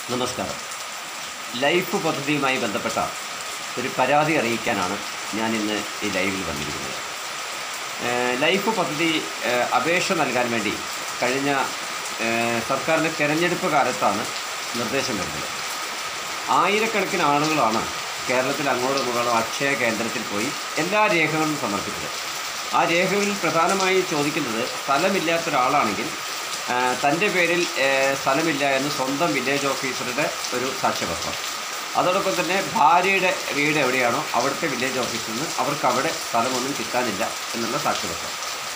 നമസ്കാരം ലൈഫ് പദ്ധതിയുമായി ബന്ധപ്പെട്ട ഒരു പരാതി അറിയിക്കാനാണ് ഞാൻ ഇന്ന് ഈ ലൈവിൽ വന്നിരിക്കുന്നത് ഏഹ് ലൈഫ് പദ്ധതി ഏഹ് അപേക്ഷ നൽകാൻ വേണ്ടി കഴിഞ്ഞ ഏഹ് സർക്കാരിൻ്റെ തെരഞ്ഞെടുപ്പ് കാലത്താണ് നിർദ്ദേശം വരുന്നത് ആയിരക്കണക്കിന് ആളുകളാണ് കേരളത്തിൽ അങ്ങോട്ടും ഇങ്ങോട്ടും അക്ഷയ കേന്ദ്രത്തിൽ പോയി എല്ലാ രേഖകളും സമർപ്പിച്ചത് ആ രേഖകളിൽ പ്രധാനമായി ചോദിക്കുന്നത് സ്ഥലമില്ലാത്ത ഒരാളാണെങ്കിൽ ആ, തൻ്റെ പേരിൽ ഏ, സ്ഥലമില്ല എന്ന് സ്വന്തം വില്ലേജ് ഓഫീസറുടെ ഒരു സാക്ഷ്യപത്രം അതോടൊപ്പം തന്നെ ഭാര്യയുടെ വീട് എവിടെയാണോ അവിടുത്തെ വില്ലേജ് ഓഫീസിൽ നിന്ന് അവർക്ക് അവിടെ സ്ഥലമൊന്നും കിട്ടാനില്ല എന്നുള്ള സാക്ഷ്യപത്രം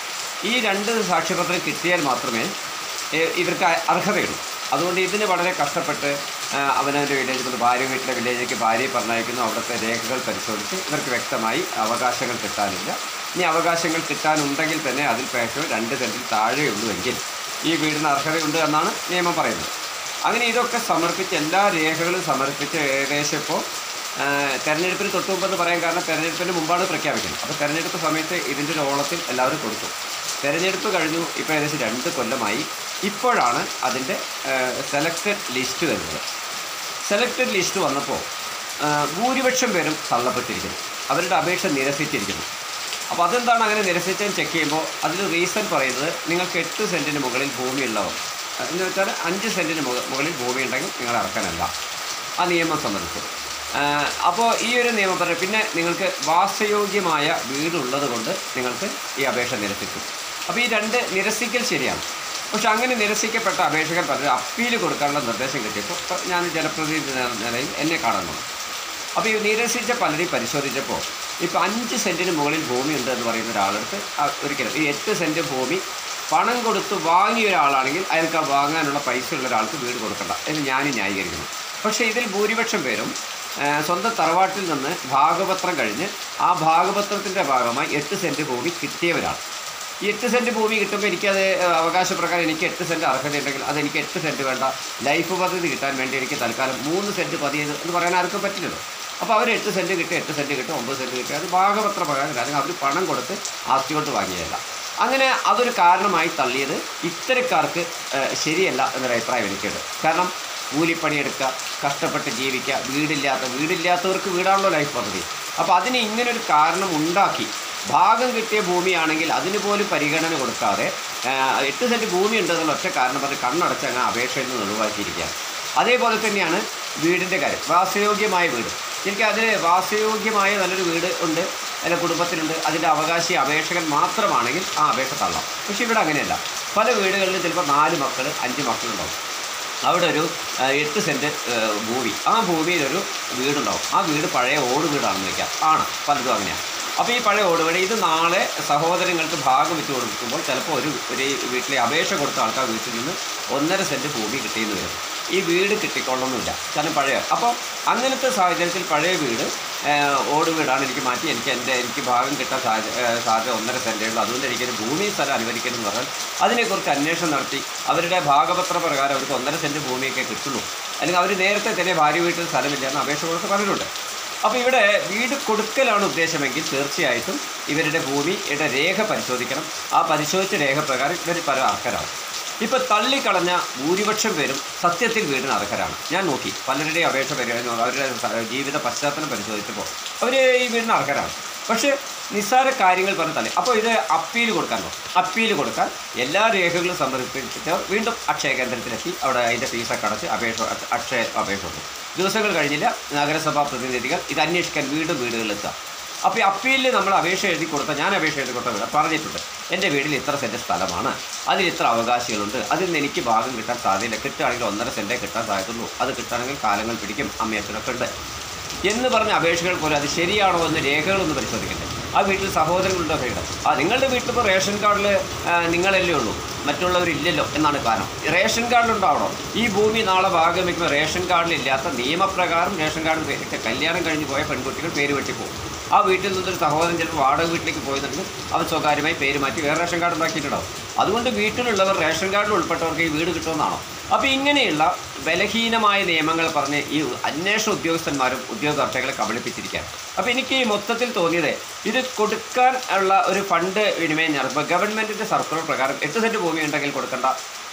ഈ രണ്ട് സാക്ഷ്യപത്രം കിട്ടിയാൽ മാത്രമേ ഏഹ്, ഇവർക്ക് അ- അർഹതയുള്ളൂ അതുകൊണ്ട് ഇതിന് വളരെ കഷ്ടപ്പെട്ട് ആ, അവനവൻ്റെ വില്ലേജിൽ നിന്ന് ഭാര്യ വീട്ടിലെ വില്ലേജിലേക്ക് ഭാര്യയെ പറഞ്ഞയക്കുന്നു അവിടുത്തെ രേഖകൾ പരിശോധിച്ച് ഇവർക്ക് വ്യക്തമായി അവകാശങ്ങൾ കിട്ടാനില്ല ഇനി അവകാശങ്ങൾ കിട്ടാനുണ്ടെങ്കിൽ തന്നെ അതിൽ പേശോ രണ്ട് സെൻറ്റിൽ താഴെയുള്ളൂവെങ്കിൽ ഈ വീടിന് അർഹതയുണ്ട് എന്നാണ് നിയമം പറയുന്നത് അങ്ങനെ ഇതൊക്കെ സമർപ്പിച്ച് എല്ലാ രേഖകളും സമർപ്പിച്ച് ഏകദേശം ഇപ്പോൾ തെരഞ്ഞെടുപ്പിന് തൊട്ട് മുമ്പെന്ന് പറയാൻ കാരണം തെരഞ്ഞെടുപ്പിന് മുമ്പാണ് പ്രഖ്യാപിക്കുന്നത് അപ്പോൾ തെരഞ്ഞെടുപ്പ് സമയത്ത് ഇതിൻ്റെ ഒരു ഓളത്തിൽ എല്ലാവരും കൊടുത്തു തെരഞ്ഞെടുപ്പ് കഴിഞ്ഞു ഇപ്പോൾ ഏകദേശം രണ്ട് കൊല്ലമായി ഇപ്പോഴാണ് അതിൻ്റെ സെലക്റ്റഡ് ലിസ്റ്റ് വരുന്നത് സെലക്റ്റഡ് ലിസ്റ്റ് വന്നപ്പോൾ ആ, ഭൂരിപക്ഷം പേരും തള്ളപ്പെട്ടിരിക്കുന്നു അവരുടെ അപേക്ഷ നിരസിച്ചിരിക്കുന്നു അപ്പോൾ അതെന്താണ് അങ്ങനെ നിരസിച്ചതെന്ന് ചെക്ക് ചെയ്യുമ്പോൾ അതിൽ റീസൺ പറയുന്നത് നിങ്ങൾക്ക് എട്ട് സെൻറ്റിന് മുകളിൽ ഭൂമിയുള്ളവർ എന്ന് വെച്ചാൽ അഞ്ച് സെൻറ്റിന് മുക- മുകളിൽ ഭൂമി ഉണ്ടെങ്കിൽ നിങ്ങൾ ഇറക്കാനല്ല ആ നിയമം സംബന്ധിച്ച് അപ്പോൾ ഈ ഒരു നിയമം പറഞ്ഞ പിന്നെ നിങ്ങൾക്ക് വാസയോഗ്യമായ വീടുള്ളത് കൊണ്ട് നിങ്ങൾക്ക് ഈ അപേക്ഷ നിരസിക്കും അപ്പോൾ ഈ രണ്ട് നിരസിക്കൽ ശരിയാണ് പക്ഷെ അങ്ങനെ നിരസിക്കപ്പെട്ട അപേക്ഷകർ പലരും അപ്പീൽ കൊടുക്കാനുള്ള നിർദ്ദേശം കിട്ടിയപ്പോൾ ഇപ്പം ഞാൻ ജനപ്രതിനിധി എന്ന നിലയിൽ എന്നെ കാണുന്നു അപ്പോൾ ഈ നിരസിച്ച പലരെയും പരിശോധിച്ചപ്പോൾ ഇപ്പോൾ അഞ്ച് സെൻറ്റിന് മുകളിൽ ഭൂമി ഉണ്ട് എന്ന് പറയുന്ന ഒരാളെടുത്ത് ആ- ഒരിക്കലും ഈ എട്ട് സെൻറ്റ് ഭൂമി പണം കൊടുത്ത് വാങ്ങിയ ഒരാളാണെങ്കിൽ അയാൾക്ക് ആ വാങ്ങാനുള്ള പൈസ ഉള്ള ഒരാൾക്ക് വീട് കൊടുക്കണ്ട എന്ന് ഞാനും ന്യായീകരിക്കുന്നു പക്ഷേ ഇതിൽ ഭൂരിപക്ഷം പേരും ആ, സ്വന്തം തറവാട്ടിൽ നിന്ന് ഭാഗപത്രം കഴിഞ്ഞ് ആ ഭാഗപത്രത്തിൻ്റെ ഭാഗമായി എട്ട് സെൻറ്റ് ഭൂമി കിട്ടിയവരാണ് ഈ എട്ട് സെൻറ്റ് ഭൂമി കിട്ടുമ്പോൾ എനിക്കത് ഏഹ്, അവകാശപ്രകാരം എനിക്ക് എട്ട് സെൻറ്റ് അർഹതയുണ്ടെങ്കിൽ അത് എനിക്ക് എട്ട് സെൻറ്റ് വേണ്ട ലൈഫ് പദ്ധതി കിട്ടാൻ വേണ്ടി എനിക്ക് തൽക്കാലം മൂന്ന് സെൻറ്റ് പതി എന്ന് പറയാൻ ആർക്കും പറ്റില്ലല്ലോ അപ്പോൾ അവർ എട്ട് സെൻറ്റ് കിട്ടി എട്ട് സെൻറ്റ് കിട്ടും ഒമ്പത് സെൻറ്റ് കിട്ടി അത് ഭാഗപത്ര പ്രകാരം അല്ലെങ്കിൽ അവർ പണം കൊടുത്ത് ആസ്തികൊണ്ട് വാങ്ങിയതല്ല അങ്ങനെ അതൊരു കാരണമായി തള്ളിയത് ഇത്തരക്കാർക്ക് ഏഹ്, ശരിയല്ല എന്നൊരു അഭിപ്രായം എനിക്കുണ്ട് കാരണം കൂലിപ്പണിയെടുക്കുക കഷ്ടപ്പെട്ട് ജീവിക്കുക വീടില്ലാത്ത വീടില്ലാത്തവർക്ക് വീടാണല്ലോ ലൈഫ് പദ്ധതി അപ്പോൾ അതിന് ഇങ്ങനൊരു കാരണം ഉണ്ടാക്കി ഭാഗം കിട്ടിയ ഭൂമിയാണെങ്കിൽ അതിന് പോലും പരിഗണന കൊടുക്കാതെ ആ, എട്ട് സെൻറ്റ് ഭൂമി ഉണ്ടെന്നുള്ള ഒറ്റ കാരണം പറഞ്ഞ് കണ്ണടച്ച് അങ്ങ് അപേക്ഷയിൽ നിന്ന് ഒഴിവാക്കിയിരിക്കുകയാണ് അതേപോലെ തന്നെയാണ് വീടിൻ്റെ കാര്യം വാസയോഗ്യമായ വീട് എനിക്ക് അതിന് വാസയോഗ്യമായ നല്ലൊരു വീട് ഉണ്ട് എൻ്റെ കുടുംബത്തിലുണ്ട് അതിൻ്റെ അവകാശി അപേക്ഷകൻ മാത്രമാണെങ്കിൽ ആ അപേക്ഷ തള്ളാം പക്ഷേ ഇവിടെ അങ്ങനെയല്ല പല വീടുകളിലും ചിലപ്പോൾ നാല് മക്കൾ അഞ്ച് മക്കളുണ്ടാവും അവിടെ ഒരു ആ, എട്ട് സെൻറ്റ് ആ, ഭൂമി ആ ഭൂമിയിലൊരു വീടുണ്ടാവും ആ വീട് പഴയ ഓട് വീടാണെന്ന് വയ്ക്കാം ആണ് പലതും അങ്ങനെയാണ് അപ്പോൾ ഈ പഴയ ഓട് വീട് ഇത് നാളെ സഹോദരങ്ങൾക്ക് ഭാഗം വെച്ച് കൊടുക്കുമ്പോൾ ചിലപ്പോൾ ഒരു ഒരു വീട്ടിലെ അപേക്ഷ കൊടുത്ത ആൾക്കാർ വീട്ടിൽ നിന്ന് ഒന്നര സെൻറ്റ് ഭൂമി കിട്ടിയെന്ന് വരും ഈ വീട് കിട്ടിക്കൊള്ളണമെന്നില്ല കാരണം പഴയ അപ്പോൾ അങ്ങനത്തെ സാഹചര്യത്തിൽ പഴയ വീട് ആ, ഓട് വീടാണ് എനിക്ക് മാറ്റി എനിക്ക് എൻ്റെ എനിക്ക് ഭാഗം കിട്ടാൻ സാധ്യത ആ, സാധ്യത ഒന്നര സെൻറ്റേ ഉള്ളൂ അതുകൊണ്ട് എനിക്കൊരു ഭൂമി സ്ഥലം അനുവദിക്കണം എന്ന് പറഞ്ഞാൽ അതിനെക്കുറിച്ച് അന്വേഷണം നടത്തി അവരുടെ ഭാഗപത്ര പ്രകാരം അവർക്ക് ഒന്നര സെൻറ്റ് ഭൂമിയൊക്കെ കിട്ടുള്ളൂ അല്ലെങ്കിൽ അവർ നേരത്തെ തന്നെ ഭാര്യ വീട്ടിൽ സ്ഥലമില്ല എന്ന് അപേക്ഷ കൊടുത്ത് പറഞ്ഞിട്ടുണ്ട് അപ്പോൾ ഇവിടെ വീട് കൊടുക്കലാണ് ഉദ്ദേശമെങ്കിൽ തീർച്ചയായിട്ടും ഇവരുടെ ഭൂമിയുടെ രേഖ പരിശോധിക്കണം ആ പരിശോധിച്ച രേഖ പ്രകാരം ഇവർ പല അർഹരാണ് ഇപ്പോൾ തള്ളിക്കളഞ്ഞ ഭൂരിപക്ഷം പേരും സത്യത്തിൽ വീടിന് അർഹരാണ് ഞാൻ നോക്കി പലരുടെയും അപേക്ഷ പരിഗണന അവരുടെ സ- ജീവിത പശ്ചാത്തലം പരിശോധിച്ചപ്പോൾ അവർ ഈ വീടിന് അർഹരാണ് പക്ഷേ നിസ്സാര കാര്യങ്ങൾ പറഞ്ഞ് തള്ളി അപ്പോൾ ഇത് അപ്പീൽ കൊടുക്കാൻ അപ്പീൽ കൊടുക്കാൻ എല്ലാ രേഖകളും സമർപ്പിച്ചവർ വീണ്ടും അക്ഷയ കേന്ദ്രത്തിലെത്തി അവിടെ അതിൻ്റെ ഫീസൊക്കെ അടച്ച് അപേക്ഷ അക്ഷയ അപേക്ഷ കൊടുത്തു ദിവസങ്ങൾ കഴിഞ്ഞില്ല നഗരസഭാ പ്രതിനിധികൾ ഇത് അന്വേഷിക്കാൻ വീണ്ടും വീടുകളിലെത്തുക അപ്പോൾ ഈ അപ്പീലിൽ നമ്മൾ അപേക്ഷ എഴുതി കൊടുത്ത ഞാൻ അപേക്ഷ എഴുതി കൊടുത്ത വീട് പറഞ്ഞിട്ടുണ്ട് എൻ്റെ വീട്ടിൽ ഇത്ര സെൻറ്റ് സ്ഥലമാണ് അതിൽ ഇത്ര അവകാശികളുണ്ട് അതിൽ നിന്ന് എനിക്ക് ഭാഗം കിട്ടാൻ സാധ്യതയില്ല കിട്ടുകയാണെങ്കിൽ ഒന്നര സെൻറ്റേ കിട്ടാൻ സാധ്യതയുള്ളൂ അത് കിട്ടുകയാണെങ്കിൽ കാലങ്ങൾ പിടിക്കും അമ്മയച്ഛനൊക്കെ ഉണ്ട് എന്ന് പറഞ്ഞ അപേക്ഷകൾ പോലെ അത് ശരിയാണോ എന്ന് രേഖകളൊന്ന് പരിശോധിക്കട്ടെ ആ വീട്ടിൽ സഹോദരങ്ങളുണ്ടോ കഴിയണം ആ നിങ്ങളുടെ വീട്ടിൽ ഇപ്പോൾ റേഷൻ കാർഡിൽ നിങ്ങളല്ലേ ഉള്ളൂ മറ്റുള്ളവരില്ലല്ലോ എന്നാണ് കാരണം റേഷൻ കാർഡിലുണ്ടാവണോ ഈ ഭൂമി നാളെ ഭാഗം വയ്ക്കുമ്പോൾ റേഷൻ കാർഡിലില്ലാത്ത നിയമപ്രകാരം റേഷൻ കാർഡിൽ പേരിട്ട് കല്യാണം കഴിഞ്ഞ് പോയ പെൺകുട്ടികൾ പേര് വെട്ടിപ്പോകും ആ വീട്ടിൽ നിന്നൊരു സഹോദരൻ ചിലപ്പോൾ വാടക വീട്ടിലേക്ക് പോയതുണ്ടെങ്കിൽ അവൻ സ്വകാര്യമായി പേര് മാറ്റി വേറെ റേഷൻ കാർഡ് ഉണ്ടാക്കിയിട്ടുണ്ടാവും അതുകൊണ്ട് വീട്ടിലുള്ളവർ റേഷൻ കാർഡിൽ ഉൾപ്പെട്ടവർക്ക് ഈ വീട് കിട്ടുമെന്നാണോ അപ്പോൾ ഇങ്ങനെയുള്ള ബലഹീനമായ നിയമങ്ങൾ പറഞ്ഞ് ഈ അന്വേഷണ ഉദ്യോഗസ്ഥന്മാരും ഉദ്യോഗാർത്ഥികളെ കബളിപ്പിച്ചിരിക്കുകയാണ് അപ്പോൾ എനിക്ക് ഈ മൊത്തത്തിൽ തോന്നിയത് ഇത് കൊടുക്കാൻ ഉള്ള ഒരു ഫണ്ട് വിനിമയം നടത്തുമ്പോൾ ഗവൺമെൻറ്റിൻ്റെ സർക്കുലർ പ്രകാരം എട്ട് സെൻറ്റ് ഭൂമി ഉണ്ടെങ്കിൽ കൊടുക്കേണ്ട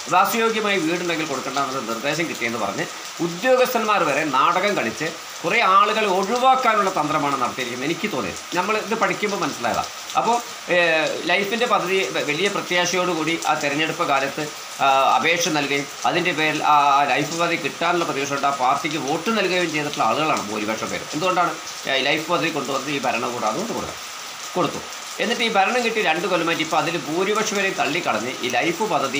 വാസയോഗ്യമായി വീടുണ്ടെങ്കിൽ കൊടുക്കേണ്ടെന്ന് നിർദ്ദേശം കിട്ടിയെന്ന് പറഞ്ഞ് ഉദ്യോഗസ്ഥന്മാർ വരെ നാടകം കളിച്ച് കുറേ ആളുകളെ ഒഴിവാക്കാനുള്ള തന്ത്രമാണ് നടത്തിയിരിക്കുന്നത് എനിക്ക് തോന്നിയത് നമ്മൾ ഇത് പഠിക്കുമ്പോൾ മനസ്സിലായതാണ് അപ്പോൾ ലൈഫിൻ്റെ പദ്ധതി വ- വലിയ പ്രത്യാശയോടുകൂടി ആ തെരഞ്ഞെടുപ്പ് കാലത്ത് ആ, അപേക്ഷ നൽകുകയും അതിൻ്റെ പേരിൽ ആ ആ ലൈഫ് പദ്ധതി കിട്ടാനുള്ള പ്രതീക്ഷയുണ്ട് ആ പാർട്ടിക്ക് വോട്ട് നൽകുകയും ചെയ്തിട്ടുള്ള ആളുകളാണ് ഭൂരിപക്ഷം പേര് എന്തുകൊണ്ടാണ് ഈ ലൈഫ് പദ്ധതി കൊണ്ടുവന്നത് ഈ ഭരണകൂടം അതുകൊണ്ട് കൊടുക്കാം കൊടുത്തു എന്നിട്ട് ഈ ഭരണം കിട്ടി രണ്ട് കൊല്ലമായിട്ട് ഇപ്പോൾ അതിൽ ഭൂരിപക്ഷം വരെയും തള്ളിക്കളഞ്ഞ് ഈ ലൈഫ് പദ്ധതി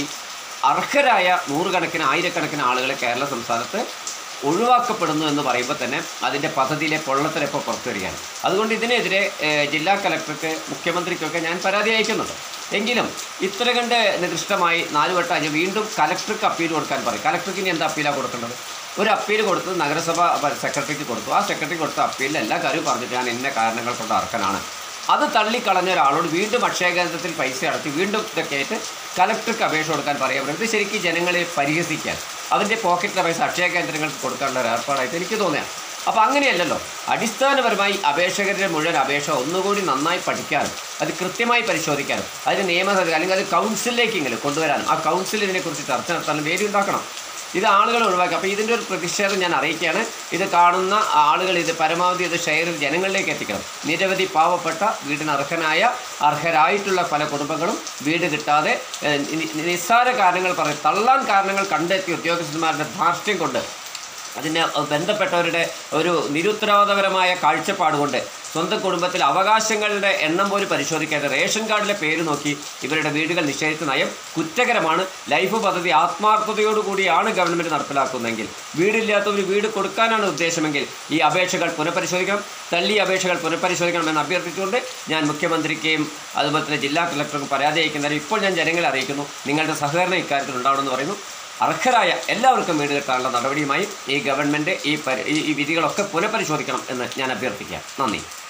അർഹരായ നൂറുകണക്കിന് ആയിരക്കണക്കിന് ആളുകളെ കേരള സംസ്ഥാനത്ത് ഒഴിവാക്കപ്പെടുന്നു എന്ന് പറയുമ്പോൾ തന്നെ അതിൻ്റെ പദ്ധതിയിലെ പൊള്ളത്തിലിപ്പോൾ പുറത്തു വരികയാണ് അതുകൊണ്ട് ഇതിനെതിരെ ഏഹ്, ജില്ലാ കലക്ടർക്ക് മുഖ്യമന്ത്രിക്കൊക്കെ ഞാൻ പരാതി അയക്കുന്നുണ്ട് എങ്കിലും ഇത്ര കണ്ട് നികൃഷ്ടമായി നാല് വട്ടം അഞ്ച് വീണ്ടും കലക്ടർക്ക് അപ്പീൽ കൊടുക്കാൻ പറയും കലക്ടർക്ക് ഇനി എന്താ അപ്പീലാണ് കൊടുക്കേണ്ടത് ഒരു അപ്പീൽ കൊടുത്ത് നഗരസഭ സെക്രട്ടറിക്ക് കൊടുത്തു ആ സെക്രട്ടറി കൊടുത്ത അപ്പീലിൽ എല്ലാ കാര്യവും പറഞ്ഞിട്ട് ഞാൻ ഇന്ന കാരണങ്ങൾ കൊണ്ട് അർഹനാണ് അത് തള്ളിക്കളഞ്ഞ ഒരാളോട് വീണ്ടും അക്ഷയ കേന്ദ്രത്തിൽ പൈസ അടച്ച് വീണ്ടും ഇതൊക്കെ ആയിട്ട് കലക്ടർക്ക് അപേക്ഷ കൊടുക്കാൻ പറയാൻ പറ്റും ഇത് ശരിക്കും ജനങ്ങളെ പരിഹസിക്കാൻ അവൻ്റെ പോക്കറ്റിലെ പൈസ അക്ഷയ കേന്ദ്രങ്ങൾക്ക് കൊടുക്കാനുള്ള ഒരു ഏർപ്പാടായിട്ട് എനിക്ക് തോന്നിയാണ് അപ്പോൾ അങ്ങനെയല്ലല്ലോ അടിസ്ഥാനപരമായി അപേക്ഷകരുടെ മുഴുവൻ അപേക്ഷ ഒന്നുകൂടി നന്നായി പഠിക്കാനും അത് കൃത്യമായി പരിശോധിക്കാനും അതിന് നിയമസഭ അല്ലെങ്കിൽ അത് കൗൺസിലിലേക്കെങ്കിലും കൊണ്ടുവരാനും ആ കൗൺസിൽ ഇതിനെക്കുറിച്ച് ചർച്ച നടത്താനും വേദി ഉണ്ടാക്കണം ഇത് ആളുകൾ ഒഴിവാക്കി അപ്പോൾ ഇതിൻ്റെ ഒരു പ്രതിഷേധം ഞാൻ അറിയിക്കുകയാണ് ഇത് കാണുന്ന ആളുകൾ ഇത് പരമാവധി ഇത് ഷെയർ ജനങ്ങളിലേക്ക് എത്തിക്കണം നിരവധി പാവപ്പെട്ട വീടിന് അർഹനായ അർഹരായിട്ടുള്ള പല കുടുംബങ്ങളും വീട് കിട്ടാതെ ഏഹ്, നി- നിസ്സാര കാരണങ്ങൾ പറയും തള്ളാൻ കാരണങ്ങൾ കണ്ടെത്തിയ ഉദ്യോഗസ്ഥന്മാരുടെ ധാർഷ്ട്യം കൊണ്ട് അതിന് ബന്ധപ്പെട്ടവരുടെ ഒരു നിരുത്തരവാദപരമായ കാഴ്ചപ്പാട് കൊണ്ട് സ്വന്തം കുടുംബത്തിൽ അവകാശങ്ങളുടെ എണ്ണം പോലും പരിശോധിക്കാതെ റേഷൻ കാർഡിലെ പേര് നോക്കി ഇവരുടെ വീടുകൾ നിഷേധിച്ച നയം കുറ്റകരമാണ് ലൈഫ് പദ്ധതി ആത്മാർത്ഥതയോടുകൂടിയാണ് ഗവൺമെൻറ് നടപ്പിലാക്കുന്നതെങ്കിൽ വീടില്ലാത്തവർ വീട് കൊടുക്കാനാണ് ഉദ്ദേശമെങ്കിൽ ഈ അപേക്ഷകൾ പുനഃപരിശോധിക്കണം തള്ളിയ അപേക്ഷകൾ പുനഃപരിശോധിക്കണമെന്ന് അഭ്യർത്ഥിച്ചുകൊണ്ട് ഞാൻ മുഖ്യമന്ത്രിക്കെയും അതുപോലെ തന്നെ ജില്ലാ കളക്ടർക്കും പരാതി അയക്കുന്നതിന് ഇപ്പോൾ ഞാൻ ജനങ്ങളെ അറിയിക്കുന്നു നിങ്ങളുടെ സഹകരണം ഇക്കാര്യത്തിൽ ഉണ്ടാവണമെന്ന് പറയുന്നു അർഹരായ എല്ലാവർക്കും വീട് കിട്ടാനുള്ള നടപടിയുമായി ഈ ഗവൺമെൻറ് ഈ പരി- ഈ- ഈ വിധികളൊക്കെ പുനഃപരിശോധിക്കണം എന്ന് ഞാൻ അഭ്യർത്ഥിക്കാം നന്ദി